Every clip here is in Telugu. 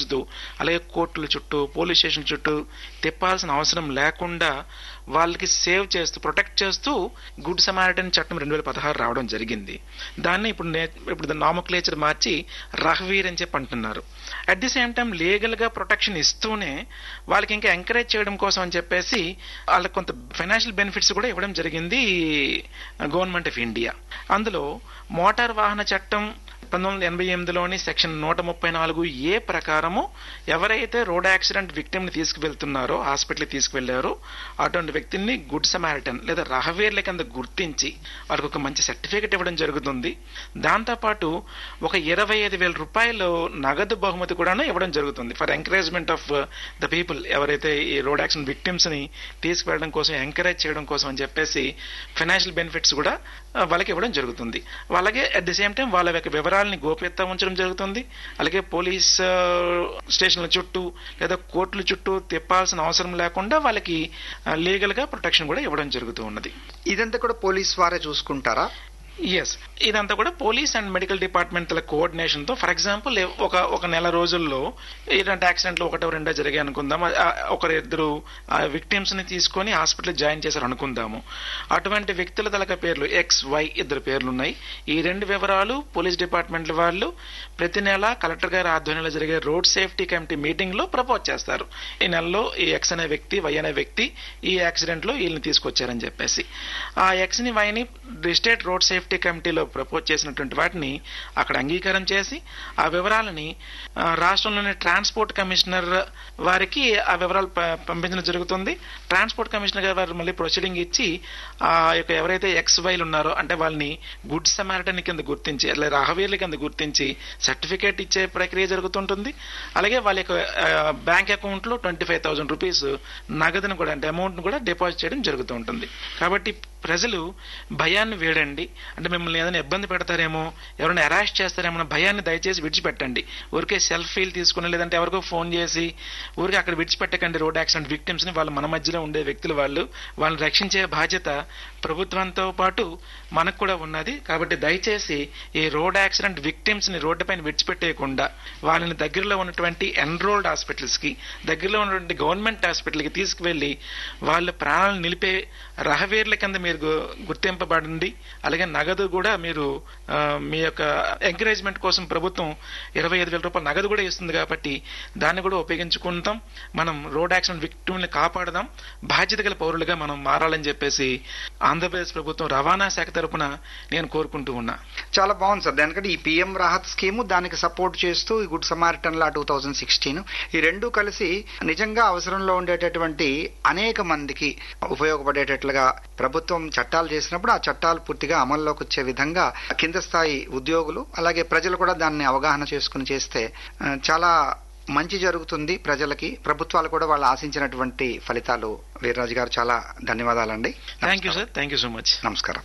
చుట్టూ అలాగే కోర్టుల చుట్టూ పోలీస్ స్టేషన్ చుట్టూ తిప్పాల్సిన అవసరం లేకుండా వాళ్ళకి సేవ్ చేస్తూ ప్రొటెక్ట్ చేస్తూ గుడ్ సమారిటన్ చట్టం రెండు వేల పదహారు రావడం జరిగింది దాన్ని ఇప్పుడు నే ఇప్పుడు నామక్లేచర్ మార్చి రహవీర్ అని చెప్పి అంటున్నారు అట్ ది సేమ్ టైం లీగల్గా ప్రొటెక్షన్ ఇస్తూనే వాళ్ళకి ఇంకా ఎంకరేజ్ చేయడం కోసం అని చెప్పేసి వాళ్ళకి కొంత ఫైనాన్షియల్ బెనిఫిట్స్ కూడా ఇవ్వడం జరిగింది గవర్నమెంట్ ఆఫ్ ఇండియా అందులో మోటార్ వాహన చట్టం పంతొమ్మిది వందల ఎనభై ఎనిమిదిలోని సెక్షన్ నూట ముప్పై నాలుగు ఏ ప్రకారము ఎవరైతే రోడ్ యాక్సిడెంట్ విక్టిమ్ని తీసుకువెళ్తున్నారో హాస్పిటల్కి తీసుకువెళ్లారో అటువంటి వ్యక్తిని గుడ్ సమారిటన్ లేదా రహవేర్ల కింద గుర్తించి వాళ్ళకి ఒక మంచి సర్టిఫికెట్ ఇవ్వడం జరుగుతుంది దాంతోపాటు ఒక ఇరవై ఐదు వేల రూపాయలు నగదు బహుమతి కూడా ఇవ్వడం జరుగుతుంది for encouragement of the people ఎవరైతే ఈ రోడ్ యాక్సిడెంట్ విక్టిమ్స్ని తీసుకువెళ్ళడం కోసం ఎంకరేజ్ చేయడం కోసం అని చెప్పేసి ఫైనాన్షియల్ బెనిఫిట్స్ కూడా వాళ్ళకి ఇవ్వడం జరుగుతుంది అలాగే అట్ ది సేమ్ టైం వాళ్ళ యొక్క వివరాలని గోప్యత ఉంచడం జరుగుతుంది అలాగే పోలీస్ స్టేషన్ల చుట్టూ లేదా కోర్టుల చుట్టూ తిప్పాల్సిన అవసరం లేకుండా వాళ్ళకి లీగల్ గా ప్రొటెక్షన్ కూడా ఇవ్వడం జరుగుతూ ఉన్నది ఇదంతా కూడా పోలీస్ వారే చూసుకుంటారా ఎస్ ఇదంతా కూడా పోలీస్ అండ్ మెడికల్ డిపార్ట్మెంట్ల కోఆర్డినేషన్ తో ఫర్ ఎగ్జాంపుల్ ఒక ఒక నెల రోజుల్లో ఇలాంటి యాక్సిడెంట్లు ఒకటో రెండో జరిగాయి అనుకుందాం ఒకరు ఇద్దరు విక్టిమ్స్ ని తీసుకొని హాస్పిటల్ జాయిన్ చేశారు అనుకుందాము అటువంటి వ్యక్తుల తలక పేర్లు ఎక్స్ వై ఇద్దరు పేర్లు ఉన్నాయి ఈ రెండు వివరాలు పోలీస్ డిపార్ట్మెంట్ల వాళ్ళు ప్రతి నెల కలెక్టర్ గారి ఆధ్వర్యంలో జరిగే రోడ్ సేఫ్టీ కమిటీ మీటింగ్ లో ప్రపోజ్ చేస్తారు ఈ నెలలో ఈ ఎక్స్ అనే వ్యక్తి వై అనే వ్యక్తి ఈ యాక్సిడెంట్ లో వీళ్ళని తీసుకొచ్చారని చెప్పేసి ఆ ఎక్స్ ని వైని స్టేట్ రోడ్ సేఫ్టీ సేఫ్టీ కమిటీలో ప్రపోజ్ చేసినటువంటి వాటిని అక్కడ అంగీకారం చేసి ఆ వివరాలని రాష్ట్రంలోని ట్రాన్స్పోర్ట్ కమిషనర్ వారికి ఆ వివరాలు పంపించడం జరుగుతుంది ట్రాన్స్పోర్ట్ కమిషనర్ గారు వారు మళ్ళీ ప్రొసీడింగ్ ఇచ్చి ఆ యొక్క ఎవరైతే ఎక్స్ వైలు ఉన్నారో అంటే వాళ్ళని గుడ్ సమారిటన్ కింద గుర్తించి లేదా రాహవీర్ల కింద గుర్తించి సర్టిఫికేట్ ఇచ్చే ప్రక్రియ జరుగుతుంటుంది అలాగే వాళ్ళ యొక్క బ్యాంక్ అకౌంట్ లో ట్వంటీ ఫైవ్ థౌసండ్ రూపీస్ నగదును కూడా అంటే అమౌంట్ కూడా డిపాజిట్ చేయడం జరుగుతూ ఉంటుంది కాబట్టి ప్రజలు భయాన్ని వేడండి అంటే మిమ్మల్ని ఏదైనా ఇబ్బంది పెడతారేమో ఎవరైనా అరెస్ట్ చేస్తారేమో భయాన్ని దయచేసి విడిచిపెట్టండి ఊరికే సెల్ఫీలు తీసుకుని లేదంటే ఎవరికో ఫోన్ చేసి ఊరికే అక్కడ విడిచిపెట్టకండి రోడ్ యాక్సిడెంట్ విక్టిమ్స్ ని వాళ్ళు మన మధ్యలో ఉండే వ్యక్తులు వాళ్ళు వాళ్ళని రక్షించే బాధ్యత ప్రభుత్వంతో పాటు మనకు కూడా ఉన్నది కాబట్టి దయచేసి ఈ రోడ్ యాక్సిడెంట్ విక్టిమ్స్ ని రోడ్డుపైన విడిచిపెట్టేయకుండా వాళ్ళని దగ్గరలో ఉన్నటువంటి ఎన్రోల్డ్ హాస్పిటల్స్ కి దగ్గరలో ఉన్నటువంటి గవర్నమెంట్ హాస్పిటల్ కి తీసుకువెళ్లి వాళ్ళ ప్రాణాలను నిలిపే రహవేర్ల కింద మీరు గుర్తింపబడింది అలాగే నగదు కూడా మీరు మీ యొక్క ఎంకరేజ్మెంట్ కోసం ప్రభుత్వం ఇరవై ఐదు వేల రూపాయల నగదు కూడా ఇస్తుంది కాబట్టి దాన్ని కూడా ఉపయోగించుకుంటాం మనం రోడ్ యాక్సిడెంట్ విక్టిమ్ని కాపాడదాం బాధ్యత గల పౌరులుగా మనం మారాలని చెప్పేసి ఆంధ్రప్రదేశ్ ప్రభుత్వం రవాణా శాఖ తరపున నేను కోరుకుంటూ ఉన్నా చాలా బాగుంది సార్ దానికంటే ఈ పిఎం రాహత్ స్కీమ్ దానికి సపోర్ట్ చేస్తూ ఈ good Samaritan law two thousand sixteen ఈ రెండు కలిసి నిజంగా అవసరంలో ఉండేటటువంటి అనేక మందికి ఉపయోగపడేటట్లుగా ప్రభుత్వం చట్టాలు చేసినప్పుడు ఆ చట్టాలు పూర్తిగా అమల్లోకి వచ్చే విధంగా కింద స్థాయి ఉద్యోగులు అలాగే ప్రజలు కూడా దాన్ని అవగాహన చేసుకుని చేస్తే చాలా మంచి జరుగుతుంది ప్రజలకి ప్రభుత్వాలు కూడా వాళ్ళు ఆశించినటువంటి ఫలితాలు వీర్రాజు గారు చాలా ధన్యవాదాలండి thank you sir thank you so much నమస్కారం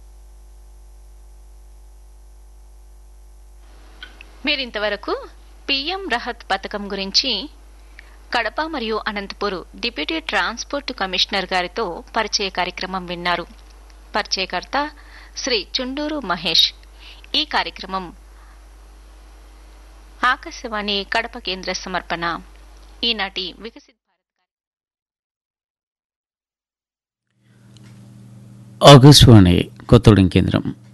మీరింతవరకు పిఎం రహత్ పథకం గురించి కడప మరియు అనంతపూర్ డిప్యూటీ ట్రాన్స్పోర్ట్ కమిషనర్ గారితో పరిచయ కార్యక్రమం విన్నారు పరిచయకర్త శ్రీ చుండూరు మహేష్ ఈ కార్యక్రమం ఆకాశవాణి కడప కేంద్ర సమర్పణ ఈనాటి వికసిత్ ఆకాశవాణి కొత్తగూడెం కేంద్రం